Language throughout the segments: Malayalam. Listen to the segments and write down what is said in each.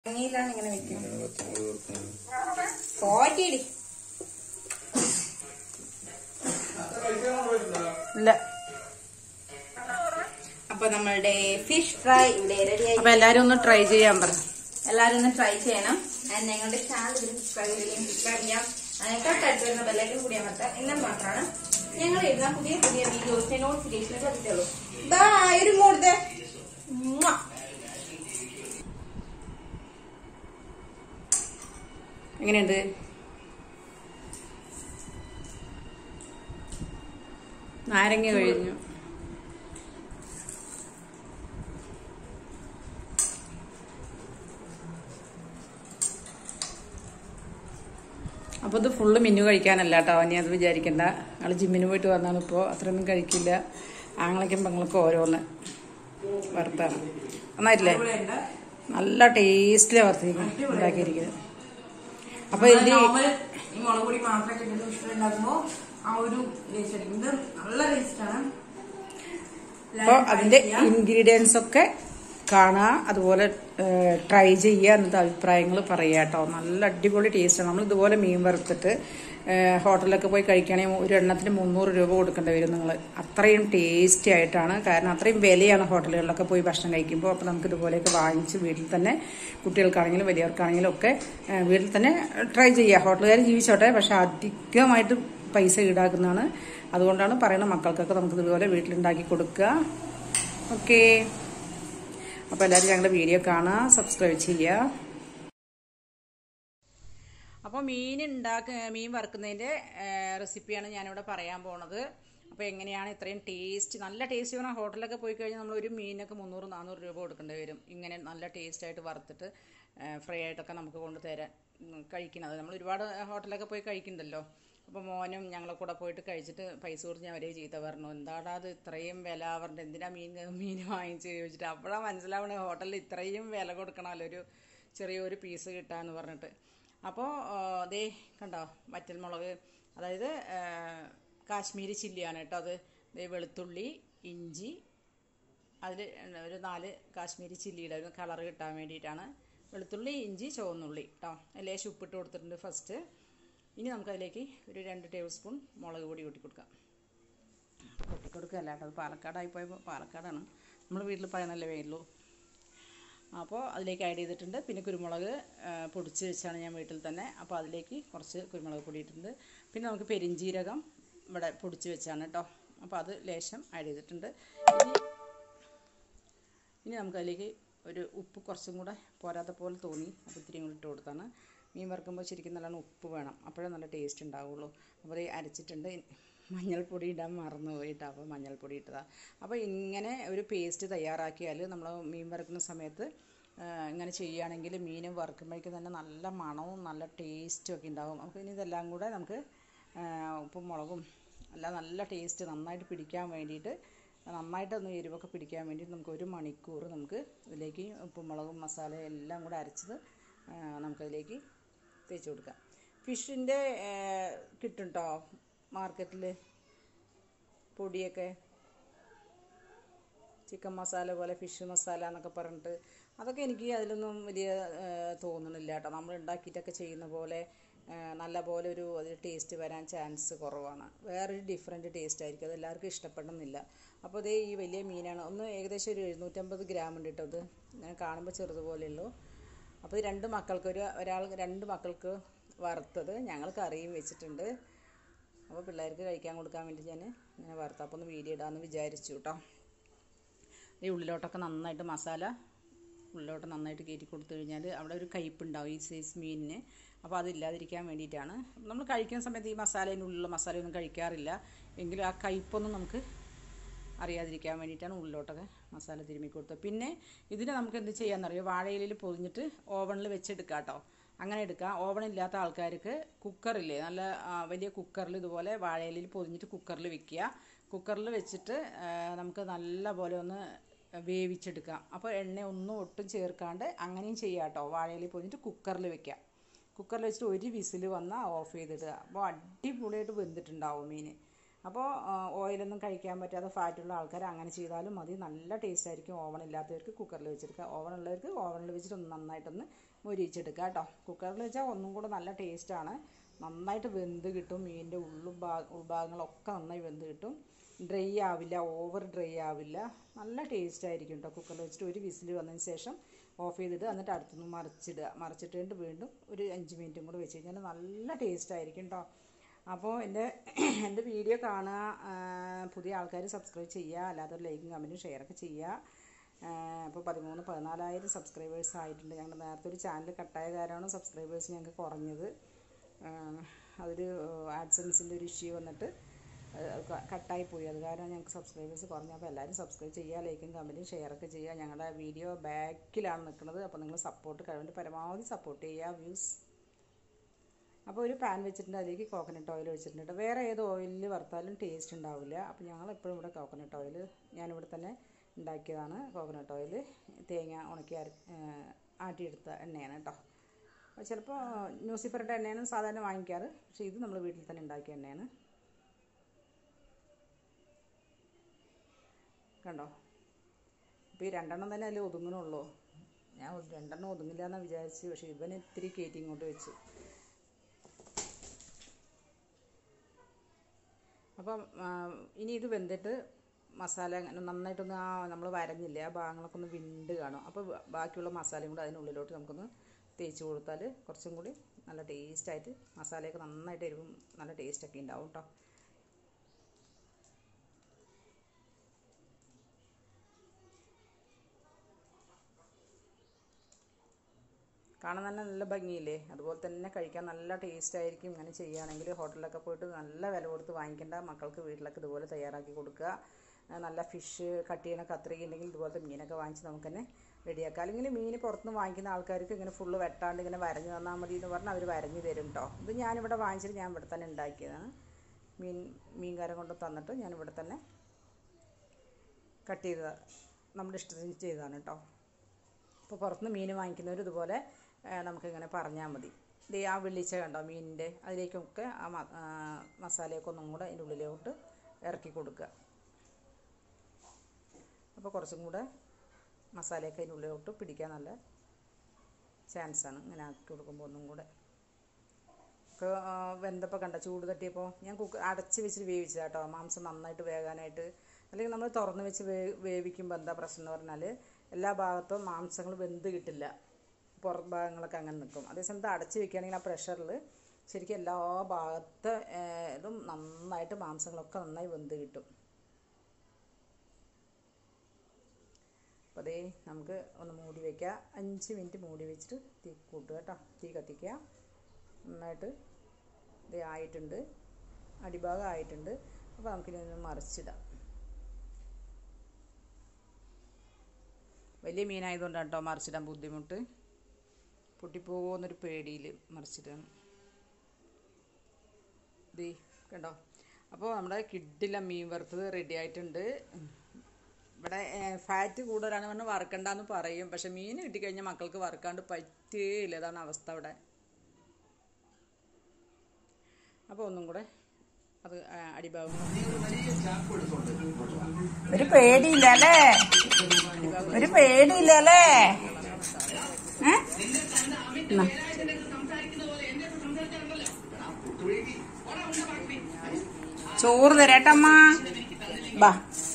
തേങ്ങയിലാണ് ഇങ്ങനെ വെക്കുന്നത് അങ്ങനെ പച്ചമുളക് ചേർക്കണം പോറ്റിയിടി ഇല്ല അപ്പൊ നമ്മളുടെ ഫിഷ് ഫ്രൈ ഇവിടെ റെഡി ആയി അപ്പൊ എല്ലാരും ഒന്ന് ട്രൈ ചെയ്യാൻ പറ എല്ലാവരും ഒന്ന് ട്രൈ ചെയ്യണം ആൻഡ് ഞങ്ങളുടെ ചാനൽ സബ്സ്ക്രൈബ് ചെയ്യുകയും സബ്സ്ക്രൈബ് ചെയ്യാം അതിന് തൊട്ടടുത്ത് വരുന്ന ബെല്ലൈക്കൻ കൂടി അമർത്താം എന്നാൽ മാത്രമാണ് ഞങ്ങൾ ഇടുന്ന പുതിയ പുതിയ വീഡിയോസിന്റെ നോട്ടിഫിക്കേഷൻ ലഭിക്കുള്ളൂ ബൈ ഒരു മൂടുതേ എങ്ങനെയുണ്ട് നാരങ്ങ കഴിഞ്ഞു അപ്പോൾ ഇത് ഫുള്ള് മിന്നു കഴിക്കാനല്ല കേട്ടോ ഇനി അത് വിചാരിക്കണ്ട ആൾ ജിമ്മിന് പോയിട്ട് വന്നാണ് ഇപ്പോൾ അത്രയൊന്നും കഴിക്കില്ല ആങ്ങളയ്ക്കും പെങ്ങൾക്കും ഓരോന്ന് വറുത്താണ് നന്നായിട്ടില്ലേ നല്ല ടേസ്റ്റിലാണ് വറുത്തിരിക്കുന്നത് ഉണ്ടാക്കിയിരിക്കുന്നത് അപ്പോൾ ഇതിൽ ഈ മുളക് പൊടി മാത്രം കിട്ടുന്ന ഫിഷ് ഉണ്ടാക്കുമ്പോ ആ ഒരു ടേസ്റ്റ് ആയിരിക്കും ഇത് നല്ല ടേസ്റ്റ് ആണ് അപ്പോൾ അതിന്റെ ഇൻഗ്രീഡിയൻസ് ഒക്കെ കാണുക അതുപോലെ ട്രൈ ചെയ്യുക എന്നിട്ട് അഭിപ്രായങ്ങൾ പറയുക കേട്ടോ നല്ല അടിപൊളി ടേസ്റ്റാണ് നമ്മൾ ഇതുപോലെ മീൻ വറുത്തിട്ട് ഏഹ്, ഹോട്ടലിലൊക്കെ പോയി കഴിക്കുകയാണെങ്കിൽ ഒരു എണ്ണത്തിന് മുന്നൂറ് രൂപ കൊടുക്കേണ്ടി വരും നിങ്ങൾ അത്രയും ടേസ്റ്റി ആയിട്ടാണ് കാരണം അത്രയും വിലയാണ് ഹോട്ടലുകളിലൊക്കെ പോയി ഭക്ഷണം കഴിക്കുമ്പോൾ അപ്പോൾ നമുക്ക് ഇതുപോലെയൊക്കെ വാങ്ങിച്ച് വീട്ടിൽ തന്നെ കുട്ടികൾക്കാണെങ്കിലും വലിയവർക്കാണെങ്കിലും ഒക്കെ ഏഹ്, വീട്ടിൽ തന്നെ ട്രൈ ചെയ്യുക ഹോട്ടലുകാർ ജീവിച്ചോട്ടെ പക്ഷെ അധികമായിട്ട് പൈസ ഈടാക്കുന്നതാണ് അതുകൊണ്ടാണ് പറയുന്നത് മക്കൾക്കൊക്കെ നമുക്ക് ഇതുപോലെ വീട്ടിലുണ്ടാക്കി കൊടുക്കുക ഓക്കേ അപ്പോൾ എല്ലാവരും ഞങ്ങളുടെ വീഡിയോ കാണുക സബ്സ്ക്രൈബ് ചെയ്യുക അപ്പോൾ മീൻ ഉണ്ടാക്ക മീൻ വറുക്കുന്നതിൻ്റെ റെസിപ്പിയാണ് ഞാനിവിടെ പറയാൻ പോണത് അപ്പോൾ എങ്ങനെയാണ് ഇത്രയും ടേസ്റ്റ് നല്ല ടേസ്റ്റ് പറഞ്ഞാൽ ഹോട്ടലിലൊക്കെ പോയി കഴിഞ്ഞാൽ നമ്മൾ ഒരു മീനൊക്കെ മുന്നൂറ് നാനൂറ് രൂപ കൊടുക്കേണ്ടി വരും ഇങ്ങനെ നല്ല ടേസ്റ്റ് ആയിട്ട് വറുത്തിട്ട് ഫ്രൈ ആയിട്ടൊക്കെ നമുക്ക് കൊണ്ടുതരാൻ ഉം, കഴിക്കുന്നത് നമ്മൾ ഒരുപാട് ഹോട്ടലൊക്കെ പോയി കഴിക്കുന്നുണ്ടല്ലോ അപ്പോൾ മോനും ഞങ്ങളെ കൂടെ പോയിട്ട് കഴിച്ചിട്ട് പൈസ കൊടുത്ത് ഞാൻ അവരെ ചീത്ത പറഞ്ഞു എന്താടാ അത് ഇത്രയും വില പറഞ്ഞിട്ട് എന്തിനാ മീൻ മീൻ വാങ്ങിച്ച് ചോദിച്ചിട്ട് അപ്പോഴാണ് മനസ്സിലാവണേ ഹോട്ടലിൽ ഇത്രയും വില കൊടുക്കണമല്ലോ ഒരു ചെറിയൊരു പീസ് കിട്ടാന്ന് പറഞ്ഞിട്ട് അപ്പോൾ അതേ കണ്ടോ വറ്റൽമുളക് അതായത് ആ, കാശ്മീരി ചില്ലിയാണ് കേട്ടോ അത് ദേ വെളുത്തുള്ളി ഇഞ്ചി അതിൽ ഒരു നാല് കാശ്മീരി ചില്ലിയുടെ ഒരു കളർ കിട്ടാൻ വേണ്ടിയിട്ടാണ് വെളുത്തുള്ളി ഇഞ്ചി ചുവന്നുള്ളി കേട്ടോ ലേശം ഉപ്പിട്ട് കൊടുത്തിട്ടുണ്ട് ഫസ്റ്റ് ഇനി നമുക്കതിലേക്ക് ഒരു രണ്ട് ടേബിൾ സ്പൂൺ മുളക് പൊടി കൂട്ടി കൊടുക്കാം കൂട്ടി കൊടുക്കുകയല്ല കേട്ടോ അത് പാലക്കാടായി പോയപ്പോൾ പാലക്കാടാണ് നമ്മൾ വീട്ടിൽ പറയുന്നല്ലേ വേയുള്ളൂ അപ്പോൾ അതിലേക്ക് ആഡ് ചെയ്തിട്ടുണ്ട് പിന്നെ കുരുമുളക് ആ, പൊടിച്ച് വെച്ചാണ് ഞാൻ വീട്ടിൽ തന്നെ അപ്പോൾ അതിലേക്ക് കുറച്ച് കുരുമുളക് പൊടി ഇട്ടിട്ടുണ്ട് പിന്നെ നമുക്ക് പെരിഞ്ജീരകം ഇവിടെ പൊടിച്ച് വെച്ചാണ് കേട്ടോ അപ്പോൾ അത് ലേശം ആഡ് ചെയ്തിട്ടുണ്ട് ഇനി ഇനി നമുക്കതിലേക്ക് ഒരു ഉപ്പ് കുറച്ചും കൂടെ പോരാത്ത പോലെ തോന്നി അപ്പോൾ ഇത്തിരിയും കൂടി ഇട്ട് കൊടുത്താണ് മീൻ വറുക്കുമ്പോൾ ശരിക്കും നല്ലോണം ഉപ്പ് വേണം അപ്പോഴേ നല്ല ടേസ്റ്റ് ഉണ്ടാവുള്ളൂ അപ്പോൾ ഇത് അരച്ചിട്ടുണ്ട് മഞ്ഞൾപ്പൊടി ഇടാൻ മറന്നു പോയിട്ടാ അപ്പോൾ മഞ്ഞൾപ്പൊടി ഇട്ടതാ അപ്പോൾ ഇങ്ങനെ ഒരു പേസ്റ്റ് തയ്യാറാക്കിയാൽ നമ്മൾ മീൻ വറുക്കുന്ന സമയത്ത് ആ, ഇങ്ങനെ ചെയ്യുകയാണെങ്കിൽ മീൻ വറുക്കുമ്പോഴേക്കും തന്നെ നല്ല മണവും നല്ല ടേസ്റ്റും ഒക്കെ ഉണ്ടാകും അപ്പോൾ ഇനി ഇതെല്ലാം കൂടെ നമുക്ക് ആ, ഉപ്പും മുളകും എല്ലാം നല്ല ടേസ്റ്റ് നന്നായിട്ട് പിടിക്കാൻ വേണ്ടിയിട്ട് നന്നായിട്ടൊന്ന് എരിവൊക്കെ പിടിക്കാൻ വേണ്ടി നമുക്ക് ഒരു മണിക്കൂർ നമുക്ക് ഇതിലേക്ക് ഉപ്പും മുളകും മസാല എല്ലാം കൂടെ അരച്ചത് ആ, നമുക്കതിലേക്ക് തേച്ച് കൊടുക്കാം ഫിഷിൻ്റെ കിട്ടും കേട്ടോ മാർക്കറ്റിൽ പൊടിയൊക്കെ ചിക്കൻ മസാല പോലെ ഫിഷ് മസാല എന്നൊക്കെ പറഞ്ഞിട്ട് അതൊക്കെ എനിക്ക് അതിലൊന്നും വലിയ ആ, തോന്നണില്ല കേട്ടോ നമ്മൾ ഉണ്ടാക്കിയിട്ടൊക്കെ ചെയ്യുന്ന പോലെ ആ, നല്ല പോലെ ഒരു അതിൽ ടേസ്റ്റ് വരാൻ ചാൻസ് കുറവാണ് വേറൊരു ഡിഫറെൻറ്റ് ടേസ്റ്റ് ആയിരിക്കും അത് എല്ലാവർക്കും ഇഷ്ടപ്പെടണമെന്നില്ല അപ്പോൾ ഇതേ ഈ വലിയ മീനാണ് ഒന്ന് ഏകദേശം ഒരു എഴുന്നൂറ്റമ്പത് ഗ്രാം ഉണ്ട് കേട്ടോ ഇത് ഞാൻ കാണുമ്പോൾ ചെറുതുപോലെ ഉള്ളൂ അപ്പോൾ ഇത് രണ്ട് മക്കൾക്ക് ഒരു ഒരാൾ രണ്ട് മക്കൾക്ക് വറുത്തത് ഞങ്ങൾ കറിയും വെച്ചിട്ടുണ്ട് അപ്പോൾ പിള്ളേർക്ക് കഴിക്കാൻ കൊടുക്കാൻ വേണ്ടി ഞാൻ ഇങ്ങനെ വറുത്ത അപ്പോൾ ഒന്ന് വീഡിയോ ഇടാമെന്ന് വിചാരിച്ചു കേട്ടോ ഈ ഉള്ളിലോട്ടൊക്കെ നന്നായിട്ട് മസാല ഉള്ളിലോട്ട് നന്നായിട്ട് കയറ്റി കൊടുത്തു കഴിഞ്ഞാൽ അവിടെ ഒരു കയ്പുണ്ടാവും ഈ സൈസ് മീനിന് അപ്പോൾ അതില്ലാതിരിക്കാൻ വേണ്ടിയിട്ടാണ് നമ്മൾ കഴിക്കുന്ന സമയത്ത് ഈ മസാലേൻ്റെ ഉള്ളിലുള്ള മസാലയൊന്നും കഴിക്കാറില്ല എങ്കിലും ആ കയ്പൊന്നും നമുക്ക് അറിയാതിരിക്കാൻ വേണ്ടിയിട്ടാണ് ഉള്ളിലോട്ടൊക്കെ മസാല തിരുമ്മി കൊടുത്തത് പിന്നെ ഇതിന് നമുക്ക് എന്ത് ചെയ്യാമെന്നറിയോ വാഴയിലയിൽ പൊതിഞ്ഞിട്ട് ഓവണിൽ വെച്ചെടുക്കാം കേട്ടോ അങ്ങനെ എടുക്കാം ഓവൺ ഇല്ലാത്ത ആൾക്കാർക്ക് കുക്കറില്ലേ നല്ല ആ, വലിയ കുക്കറിൽ ഇതുപോലെ വാഴയിലയിൽ പൊതിഞ്ഞിട്ട് കുക്കറിൽ വെക്കുക കുക്കറിൽ വെച്ചിട്ട് ആ, നമുക്ക് നല്ല പോലെ ഒന്ന് വേവിച്ചെടുക്കാം അപ്പോൾ എണ്ണ ഒന്നും ഒട്ടും ചേർക്കാണ്ട് അങ്ങനെയും ചെയ്യാം കേട്ടോ വാഴയിലയിൽ പൊതിഞ്ഞിട്ട് കുക്കറിൽ വെക്കാം കുക്കറിൽ വെച്ചിട്ട് ഒരു വിസിൽ വന്നാൽ ഓഫ് ചെയ്തിടുക അപ്പോൾ അടിപൊളിയായിട്ട് വെന്തിട്ടുണ്ടാവും മീൻ അപ്പോൾ ഓയിലൊന്നും കഴിക്കാൻ പറ്റാത്ത ഫാറ്റുള്ള ആൾക്കാർ അങ്ങനെ ചെയ്താലും മതി നല്ല ടേസ്റ്റ് ആയിരിക്കും ഓവൺ ഇല്ലാത്തവർക്ക് കുക്കറിൽ വെച്ചെടുക്കുക ഓവൺ ഉള്ളവർക്ക് ഓവണിൽ വെച്ചിട്ട് ഒന്ന് നന്നായിട്ടൊന്ന് മൊരിച്ചെടുക്കുക കേട്ടോ കുക്കറിൽ വെച്ചാൽ ഒന്നും കൂടെ നല്ല ടേസ്റ്റാണ് നന്നായിട്ട് വെന്ത് കിട്ടും മീനിൻ്റെ ഉള്ളുഭാ ഉൾഭാഗങ്ങളൊക്കെ നന്നായി വെന്ത് കിട്ടും ഡ്രൈ ആവില്ല ഓവർ ഡ്രൈ ആവില്ല നല്ല ടേസ്റ്റ് ആയിരിക്കും കേട്ടോ കുക്കറിൽ വെച്ചിട്ട് ഒരു വിസിൽ വന്നതിന് ശേഷം ഓഫ് ചെയ്തിട്ട് എന്നിട്ട് അടുത്തുനിന്ന് മറിച്ചിടുക മറിച്ചിട്ട് വീണ്ടും ഒരു അഞ്ച് മിനിറ്റും കൂടെ വെച്ച് കഴിഞ്ഞാൽ നല്ല ടേസ്റ്റ് ആയിരിക്കും കേട്ടോ അപ്പോൾ എൻ്റെ എൻ്റെ വീഡിയോ കാണുക ആ, പുതിയ ആൾക്കാർ സബ്സ്ക്രൈബ് ചെയ്യുക അല്ലാതെ ലൈക്കും കമൻറ്റും ഷെയറൊക്കെ ചെയ്യുക അപ്പോൾ പതിമൂന്ന് പതിനാലായിരം സബ്സ്ക്രൈബേഴ്സ് ആയിട്ടുണ്ട് ഞങ്ങൾ നേരത്തെ ഒരു ചാനൽ കട്ടായ കാരണമാണ് സബ്സ്ക്രൈബേഴ്സ് ഞങ്ങൾക്ക് കുറഞ്ഞത് ആ, അതൊരു ആഡ്സൻസിൻ്റെ ഒരു ഇഷ്യൂ വന്നിട്ട് കട്ടായി പോയി അത് കാരണം ഞങ്ങൾക്ക് സബ്സ്ക്രൈബേഴ്സ് കുറഞ്ഞു അപ്പോൾ എല്ലാവരും സബ്സ്ക്രൈബ് ചെയ്യുക ലൈക്കും കമൻറ്റും ഷെയറൊക്കെ ചെയ്യുക ഞങ്ങളുടെ വീഡിയോ ബാക്കിലാണ് നിൽക്കുന്നത് അപ്പോൾ നിങ്ങൾ സപ്പോർട്ട് കഴിവിൻ്റെ പരമാവധി സപ്പോർട്ട് ചെയ്യുക വ്യൂസ് അപ്പോൾ ഒരു പാൻ വെച്ചിട്ടുണ്ട് അതിലേക്ക് കോക്കനട്ട് ഓയിൽ ഒഴിച്ചിട്ടുണ്ട് വേറെ ഏത് ഓയിലിൽ വറുത്താലും ടേസ്റ്റ് ഉണ്ടാവില്ല അപ്പോൾ ഞങ്ങൾ എപ്പോഴും ഇവിടെ കോക്കനട്ട് ഓയിൽ ഞാനിവിടെ തന്നെ ഉണ്ടാക്കിയതാണ് കോക്കനട്ട് ഓയിൽ തേങ്ങ ഉണക്കി അര ആട്ടിയെടുത്ത എണ്ണയാണ് കേട്ടോ അപ്പോൾ ചിലപ്പോൾ ന്യൂസിഫറിൻ്റെ എണ്ണയാണ് സാധാരണ വാങ്ങിക്കാറ് പക്ഷേ ഇത് നമ്മൾ വീട്ടിൽ തന്നെ ഉണ്ടാക്കിയ എണ്ണയാണ് കണ്ടോ അപ്പോൾ ഈ രണ്ടെണ്ണം തന്നെ അതിൽ ഒതുങ്ങണുള്ളൂ ഞാൻ ഒരു രണ്ടെണ്ണം ഒതുങ്ങില്ല എന്നാണ് വിചാരിച്ചു പക്ഷേ ഇവന് ഇത്തിരി കയറ്റി ഇങ്ങോട്ട് വെച്ചു അപ്പം ആ, ഇനി ഇത് വെന്തിട്ട് മസാല അങ്ങനെ നന്നായിട്ടൊന്ന് ആ നമ്മൾ വരഞ്ഞില്ലേ ആ ഭാഗങ്ങളൊക്കെ ഒന്ന് വിണ്ട് കാണും അപ്പോൾ ബ- ബാക്കിയുള്ള മസാലയും കൂടെ അതിനുള്ളിലോട്ട് നമുക്കൊന്ന് തേച്ച് കൊടുത്താൽ കുറച്ചും കൂടി നല്ല ടേസ്റ്റായിട്ട് മസാലയൊക്കെ നന്നായിട്ട് എരിവും നല്ല ടേസ്റ്റൊക്കെ ഉണ്ടാവും കേട്ടോ കാണാൻ തന്നെ നല്ല ഭംഗിയില്ലേ അതുപോലെ തന്നെ കഴിക്കാൻ നല്ല ടേസ്റ്റ് ആയിരിക്കും ഇങ്ങനെ ചെയ്യുകയാണെങ്കിൽ ഹോട്ടലിലൊക്കെ പോയിട്ട് നല്ല വില കൊടുത്ത് വാങ്ങിക്കേണ്ട മക്കൾക്ക് വീട്ടിലൊക്കെ ഇതുപോലെ തയ്യാറാക്കി കൊടുക്കുക ആ, നല്ല ഫിഷ് കട്ട് ചെയ്യണ കത്രിക ഉണ്ടെങ്കിൽ ഇതുപോലത്തെ മീനൊക്കെ വാങ്ങിച്ച് നമുക്ക് തന്നെ റെഡിയാക്കാം അല്ലെങ്കിൽ മീൻ പുറത്തുനിന്ന് വാങ്ങിക്കുന്ന ആൾക്കാർക്ക് ഇങ്ങനെ ഫുള്ള് വെട്ടാണ്ട് ഇങ്ങനെ വരഞ്ഞ് തന്നാൽ മതി എന്ന് പറഞ്ഞാൽ അവർ വരഞ്ഞ് തരും കേട്ടോ ഇത് ഞാനിവിടെ വാങ്ങിച്ചിട്ട് ഞാൻ ഇവിടെ തന്നെ ഉണ്ടാക്കിയതാണ് മീൻ മീൻകാരൻ കൊണ്ട് തന്നിട്ട് ഞാൻ ഇവിടെ തന്നെ കട്ട് ചെയ്ത നമ്മുടെ ഇഷ്ടത്തിന് ചെയ്തതാണ് കേട്ടോ അപ്പോൾ പുറത്തുനിന്ന് മീൻ വാങ്ങിക്കുന്നവർ ഇതുപോലെ ആ, നമുക്കിങ്ങനെ പറഞ്ഞാൽ മതി ദേ ആ വെള്ളിച്ച കണ്ടോ മീനിൻ്റെ അതിലേക്കൊക്കെ ആ മ- ആ, മസാലയൊക്കെ ഒന്നും കൂടെ അതിൻ്റെ ഉള്ളിലോട്ട് ഇറക്കി കൊടുക്കുക അപ്പോൾ കുറച്ചും കൂടെ മസാലയൊക്കെ അതിൻ്റെ ഉള്ളിലോട്ട് പിടിക്കാൻ നല്ല ചാൻസാണ് ഇങ്ങനെ ആക്കി കൊടുക്കുമ്പോൾ ഒന്നും കൂടെ ഇപ്പോൾ വെന്തപ്പോൾ കണ്ട ചൂട് തട്ടിയപ്പോൾ ഞാൻ കുക്ക് അടച്ച് വെച്ചിട്ട് വേവിച്ചതാ കേട്ടോ മാംസം നന്നായിട്ട് വേകാനായിട്ട് അല്ലെങ്കിൽ നമ്മൾ തുറന്ന് വെച്ച് വേ വേവിക്കുമ്പോൾ എന്താ പ്രശ്നം എന്ന് പറഞ്ഞാൽ എല്ലാ ഭാഗത്തും മാംസങ്ങൾ വെന്ത് കിട്ടില്ല പുറം ഭാഗങ്ങളൊക്കെ അങ്ങനെ നിൽക്കും അതേസമയത്ത് അടച്ച് വെക്കുകയാണെങ്കിൽ ആ പ്രഷറിൽ ശരിക്കും എല്ലാ ഭാഗത്തെ ഏഹ്, ഇതും നന്നായിട്ട് മാംസങ്ങളൊക്കെ നന്നായി വെന്ത് കിട്ടും അപ്പോൾ അതേ നമുക്ക് ഒന്ന് മൂടി വയ്ക്കുക അഞ്ച് മിനിറ്റ് മൂടി വെച്ചിട്ട് തീ കൂട്ടുക കേട്ടോ തീ കത്തിക്കുക നന്നായിട്ട് ഇത് ആയിട്ടുണ്ട് അടിഭാഗം ആയിട്ടുണ്ട് അപ്പോൾ നമുക്കിനി ഒന്ന് മറിച്ചിടാം വലിയ മീനായതുകൊണ്ടാണ് കേട്ടോ മറിച്ചിടാൻ ബുദ്ധിമുട്ട് പൊട്ടിപ്പോകുമെന്നൊരു പേടിയിൽ മറിച്ചിടാണ് ദേ കണ്ടോ അപ്പോൾ നമ്മുടെ കിഡില മീൻ വറുത്തത് റെഡി ആയിട്ടുണ്ട് ഇവിടെ ഫാറ്റ് കൂടുതലാണ് പറഞ്ഞ് വറുക്കണ്ടെന്ന് പറയും പക്ഷെ മീൻ കിട്ടിക്കഴിഞ്ഞാൽ മക്കൾക്ക് വറുക്കാണ്ട് പറ്റുകയില്ല അതാണ് അവസ്ഥ ഇവിടെ അപ്പോൾ ഒന്നും കൂടെ അത് ആ, അടിഭാഗം ഒരു പേടിയില്ല അല്ലേ ഒരു പേടിയില്ല അല്ലേ ഏ? എന്നാ. ചോറ് തരാട്ടമ്മ ബാ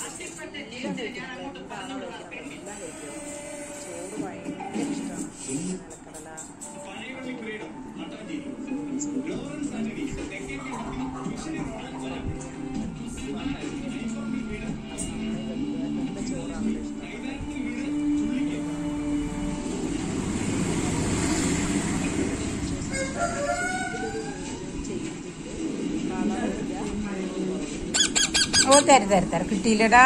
ഓ തര തര തര കിട്ടിയില്ലടാ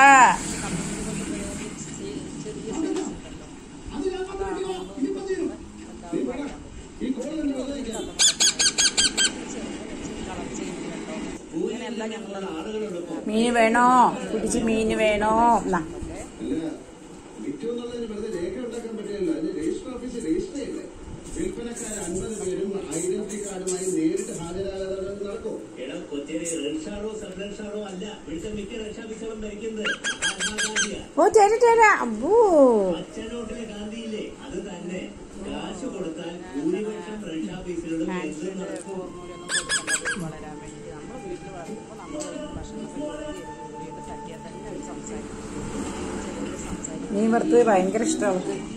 മീൻ വേണോ പിടിച്ച് മീൻ വേണോ എന്നാ വിറ്റുന്നുള്ളതിന് വെറുതെ രേഖ ഉണ്ടാക്കാൻ പറ്റില്ല അതിന് രജിസ്റ്റർ ഓഫീസിൽ രജിസ്റ്റർ ചെയ്യില്ലേ വിൽപ്പനക്കാർ അൻപത് പേരും ഐഡന്റിറ്റി കാർഡുമായി നേരിട്ട് ഹാജരാകാതെ നടക്കും എടാ കൊച്ചേരി റെഡ്ഷാറോ സബ് റെഡ്ഷാറോ അല്ല ഇവിടുത്തെ മിക്ക റെഡ്ഷാഫീസറും ഭരിക്കുന്നത് മഹാത്മാഗാന്ധിയാ ഓ തര തര അബ്ബൂ അച്ഛനോട്ടിലെ ഗാന്ധിയില്ലേ അത് തന്നെ കാശ് കൊടുത്താൽ ഫ്രഷ് ഓഫീസുകളിലും എന്ത് ഹാൻഡ്മെയ്ഡ് നടക്കും ഫോർമുലയൊന്നും കൊടുക്കേണ്ടത് വളരാൻ വേണ്ടി നമ്മൾ വീട്ടിൽ വളർത്തുമ്പോൾ നമ്മൾ ഭക്ഷണമൊക്കെ കൊടുക്കുകയും സെറ്റാക്കിയാൽ തന്നെ അവർ സംസാരിക്കും ചിലർ സംസാരിക്കും മീൻ വറുത്തത് ഭയങ്കര ഇഷ്ടമാണ്